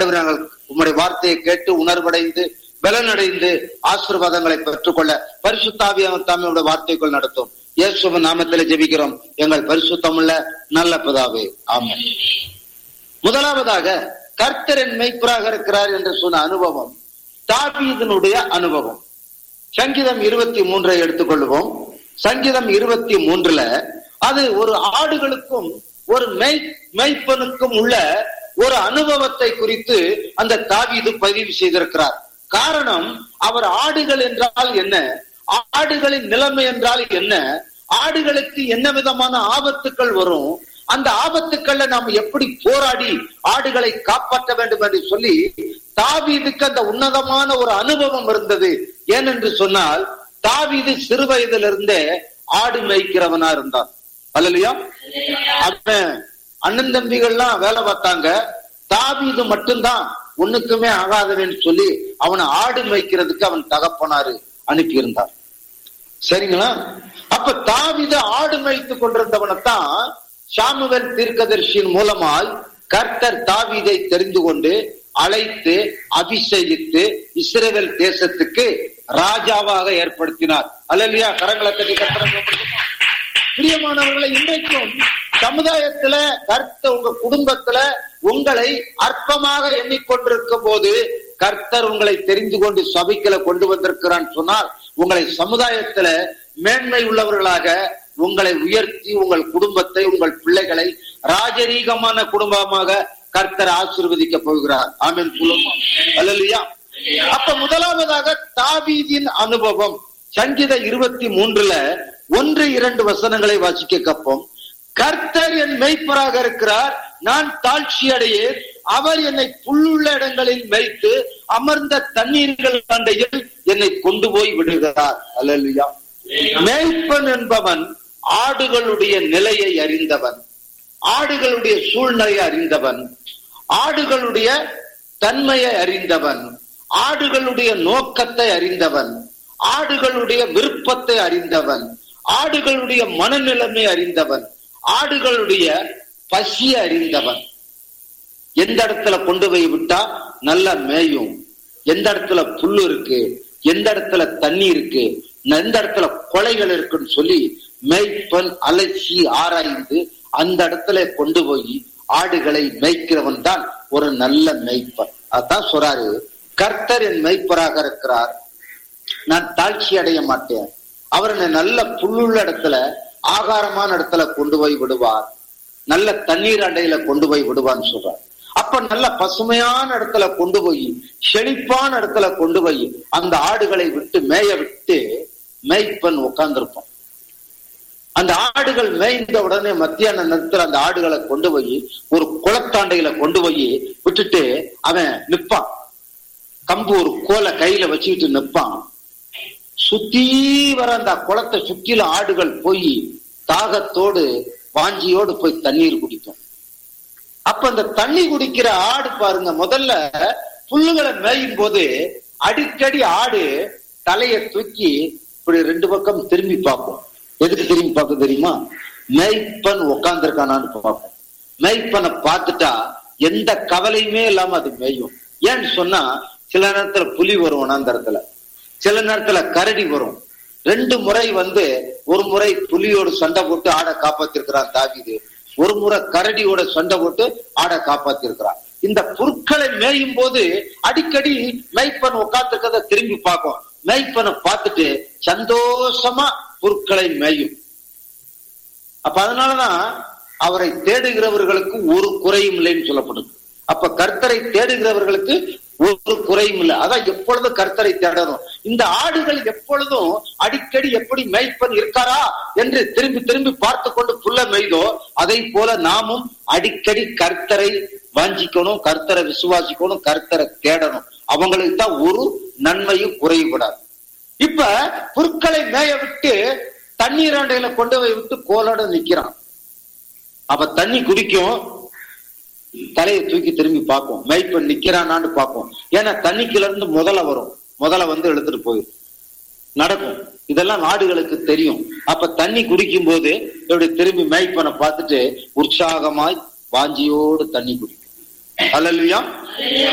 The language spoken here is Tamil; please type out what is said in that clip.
ஆண்டவரே, நாங்கள் உம்முடைய வார்த்தையை கேட்டு உணர்வடைந்து பலனடைந்து ஆசீர்வாதங்களை பெற்றுக்கொள்ள பரிசுத்தாவியான தாமியோட வார்த்தைக்குள் நடத்தும் இயேசுவின் நாமத்திலே ஜெபிக்கிறோம் எங்கள் பரிசுத்தமுள்ள நல்ல பிதாவே ஆமென் முதலாவதாக கர்த்தரின் மெய்ப்பராக இருக்கிறார் என்று சொன்ன அனுபவம் தாவீதினுடைய அனுபவம் சங்கீதம் இருபத்தி மூன்றை எடுத்துக்கொள்வோம் சங்கீதம் இருபத்தி மூன்றுல அது ஒரு ஆடுகளுக்கும் ஒரு மெய் மெய்ப்பனுக்கும் உள்ள ஒரு அனுபவத்தை குறித்து அந்த தாவீது பதிவு செய்திருக்கிறார் காரணம் அவர் ஆடுகள் என்றால் என்ன ஆடுகளின் நிலைமை என்றால் என்ன ஆடுகளுக்கு என்ன விதமான ஆபத்துக்கள் வரும் அந்த ஆபத்துக்கள்ல நாம் எப்படி போராடி ஆடுகளை காப்பாற்ற வேண்டும் என்று சொல்லி தாவீதுக்கு அந்த உன்னதமான ஒரு அனுபவம் இருந்தது ஏனென்று சொன்னால் தாவீது சிறு வயதிலிருந்தே ஆடு மேய்க்கிறவனா இருந்தான் அல்லையா அவன் அண்ணன் தம்பிகள்லாம் வேலை பார்த்தாங்க தாவீது மட்டும்தான் ஒண்ணுக்குமே ஆகாதவன்னு சொல்லி அவனை ஆடு மேய்க்கிறதுக்கு அவன் தகப்பனாரு அனுப்பி இருந்தார் சரிங்களா அப்ப தாவித ஆடு மேய்த்து கொண்டிருந்தவனைத்தான் சாமுவேல் தீர்க்கதரிசியின் மூலமாய் கர்த்தர் தாவீதை தெரிந்து கொண்டு அழைத்து அபிஷேகித்து இஸ்ரேல் தேசத்துக்கு ராஜாவாக ஏற்படுத்தினார் அல்லையா கரங்களை தட்டி கர்த்தரை பிரியமானவர்களை இன்றைக்கும் சமுதாயத்துல கர்த்த உங்க குடும்பத்துல உங்களை அற்பமாக எண்ணிக்கொண்டிருக்கும் போது கர்த்தர் உங்களை தெரிந்து கொண்டு சபைக்குள்ள கொண்டு வந்திருக்கிறான் சொன்னால் உங்களை சமுதாயத்துல மேன்மை உள்ளவர்களாக உங்களை உயர்த்தி உங்கள் குடும்பத்தை உங்கள் பிள்ளைகளை ராஜரீகமான குடும்பமாக கர்த்தர் ஆசீர்வதிக்க போகிறார் ஆமென் சொல்லுமா அல்லையா அப்ப முதலாவதாக தாவீதின் அனுபவம் சங்கீத இருபத்தி மூன்றுல ஒன்று இரண்டு வசனங்களை வாசிக்க கப்போம் கர்த்தர் என் மெய்ப்பராக இருக்கிறார் நான் தாழ்ச்சி அடையேன் அவர் என்னை புல்லுள்ள இடங்களில் வைத்து அமர்ந்த தண்ணீர்கள் அண்டையில் என்னை கொண்டு போய் விடுகிறார் அல்லா மேய்ப்பன் என்பவன் ஆடுகளுடைய நிலையை அறிந்தவன் ஆடுகளுடைய சூழ்நிலையை அறிந்தவன் ஆடுகளுடைய தன்மையை அறிந்தவன் ஆடுகளுடைய நோக்கத்தை அறிந்தவன் ஆடுகளுடைய விருப்பத்தை அறிந்தவன் ஆடுகளுடைய மனநிலைமை அறிந்தவன் ஆடுகளுடைய பசியை அறிந்தவன் எந்த இடத்துல கொண்டு போய் விட்டா நல்லா மேயும் எந்த இடத்துல புல்லு இருக்கு எந்த இடத்துல தண்ணி இருக்கு எந்த இடத்துல கொலைகள் இருக்குன்னு சொல்லி மேய்ப்பன் அலட்சி ஆராய்ந்து அந்த இடத்துல கொண்டு போய் ஆடுகளை மேய்க்கிறவன் தான் ஒரு நல்ல மேய்ப்பன் அதான் சொல்றாரு கர்த்தர் என் மெய்ப்பராக இருக்கிறார் நான் தாழ்ச்சி அடைய மாட்டேன் அவர் என்னை நல்ல புல்லுள்ள இடத்துல ஆகாரமான இடத்துல கொண்டு போய் விடுவார் நல்ல தண்ணீர் அண்டையில கொண்டு போய் விடுவான்னு சொல்றார் அப்ப நல்ல பசுமையான இடத்துல கொண்டு போய் செழிப்பான இடத்துல கொண்டு போய் அந்த ஆடுகளை விட்டு மேய விட்டு மேய்ப்பன் உட்கார்ந்துருப்பான் அந்த ஆடுகள் மேய்ந்த உடனே மத்தியான நேரத்துல அந்த ஆடுகளை கொண்டு போய் ஒரு குளத்தாண்டையில கொண்டு போய் விட்டுட்டு அவன் நிப்பான் கம்பு ஒரு கோலை கையில வச்சுக்கிட்டு நிப்பான் சுத்தி வர அந்த குளத்தை சுற்றில ஆடுகள் போய் தாகத்தோடு வாஞ்சியோடு போய் தண்ணீர் குடிக்கும் அப்ப அந்த தண்ணி குடிக்கிற ஆடு பாருங்க முதல்ல புல்லுகளை மேயும் போது அடிக்கடி ஆடு தலையை தூக்கி இப்படி ரெண்டு பக்கம் திரும்பி பார்ப்போம் எதுக்கு திரும்பி பார்க்க தெரியுமா மேய்ப்பன் உட்கார்ந்துருக்கானான்னு பார்ப்போம் மேய்ப்பனை பார்த்துட்டா எந்த கவலையுமே இல்லாம அது மேயும் ஏன்னு சொன்னா சில நேரத்துல புலி வரும் அந்த இடத்துல சில நேரத்துல கரடி வரும் ரெண்டு முறை வந்து ஒரு முறை புலியோடு சண்டை போட்டு ஆடை காப்பாத்திருக்கிறான் தாவிது ஒரு முறை கரடியோட சண்டை போட்டு ஆடை காப்பாத்திருக்கிறான் இந்த புற்களை மேயும் போது அடிக்கடி மெய்ப்பன் உட்காந்துருக்கத திரும்பி பார்க்கும் மெய்ப்பனை பார்த்துட்டு சந்தோஷமா புற்களை மேயும் அப்ப அதனாலதான் அவரை தேடுகிறவர்களுக்கு ஒரு குறையும் இல்லைன்னு சொல்லப்படுது அப்ப கர்த்தரை தேடுகிறவர்களுக்கு ஒரு குறையும் இல்லை அதான் எப்பொழுதும் கர்த்தரை தேடணும் இந்த ஆடுகள் எப்பொழுதும் அடிக்கடி எப்படி மேய்ப்பன் இருக்காரா என்று திரும்பி திரும்பி பார்த்து கொண்டு புல்ல மெய்தோ அதை போல நாமும் அடிக்கடி கர்த்தரை வாஞ்சிக்கணும் கர்த்தரை விசுவாசிக்கணும் கர்த்தரை தேடணும் அவங்களுக்கு தான் ஒரு நன்மையும் குறைவுபடாது இப்ப புற்களை மேய விட்டு தண்ணீர் ஆண்டையில கொண்டு போய் விட்டு கோலோட நிக்கிறான் அப்ப தண்ணி குடிக்கும் தலையை தூக்கி திரும்பி பார்ப்போம் மெய்ப்பன் நிக்கிறானான்னு பார்ப்போம் ஏன்னா தண்ணிக்குள்ள இருந்து முதல்ல வரும் முதல்ல வந்து எடுத்துட்டு போயிடும் நடக்கும் இதெல்லாம் நாடுகளுக்கு தெரியும் அப்ப தண்ணி குடிக்கும் போது இப்படி திரும்பி மெய்ப்பனை பார்த்துட்டு உற்சாகமாய் வாஞ்சியோடு தண்ணி குடிக்கும் அல்லல்வியா